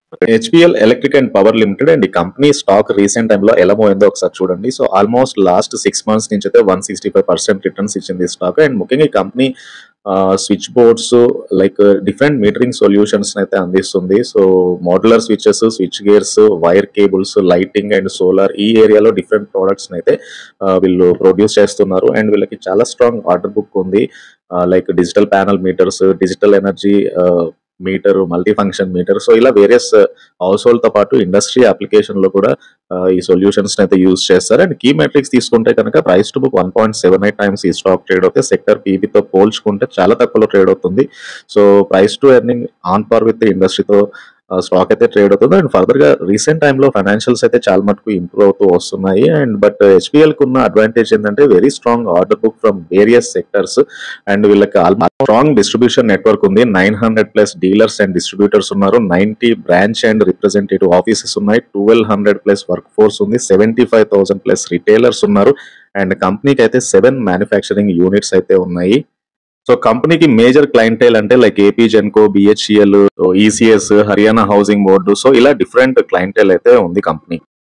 HPL electric and power limited and ఈ company stock recent టైంలో ఎలా పోయిందో ఒకసారి చూడండి so almost last six months నుంచి అయితే one sixty five percent returns ఇచ్చింది స్టాక్ అండ్ ముఖ్యంగా ఈ company switch boards like different metering solutions అయితే అందిస్తుంది so modular switches switch gears wire cables lighting and solar ఈ ఏరియాలో డిఫరెంట్ ప్రోడక్ట్స్ అయితే ఆ, వీళ్ళు ప్రొడ్యూస్ చేస్తున్నారు అండ్ వీళ్ళకి చాలా స్ట్రాంగ్ ఆర్డర్ బుక్ ఉంది like digital panel meters digital energy meter multi function meter so ఇలా వేరియస్ హౌస్ హోల్డ్ తో పాటు ఇండస్ట్రీ అప్లికేషన్ లో కూడా ఆ, ఈ సొల్యూషన్స్ అయితే యూజ్ చేస్తారు అండ్ కీ మెట్రిక్స్ తీసుకుంటే కనుక price to book one point seven eight times ఈ స్టాక్ ట్రేడ్ అవుతే సెక్టర్ పీబీతో పోల్చుకుంటే చాలా తక్కువలో ట్రేడ్ అవుతుంది so price to earning on par with ఇండస్ట్రీతో స్టాక్ అయితే ట్రేడ్ అవుతుంది అండ్ ఫర్దర్ గా రీసెంట్ టైంలో ఫైనాన్షియల్స్ అయితే చాలా మటుకు ఇంప్రూవ్ అవుతూ వస్తున్నాయి అండ్ బట్ హెచ్పిఎల్ కు ఉన్న అడ్వాంటేజ్ ఏంటంటే very strong order book from various sectors and వీళ్ళకి స్ట్రాంగ్ డిస్ట్రిబ్యూషన్ నెట్వర్క్ ఉంది nine hundred plus dealers and distributors ఉన్నారు ninety branch and representative offices ఉన్నాయి twelve hundred plus work force ఉంది seventy five thousand plus retailers ఉన్నారు and కంపెనీకి అయితే seven manufacturing units అయితే ఉన్నాయి సో కంపెనీకి మేజర్ క్లయింటైల్ అంటే like AP Genco BHEL ECS Haryana housing board so ఇలా డిఫరెంట్ క్లయింటైల్ అయితే ఉంది కంపెనీ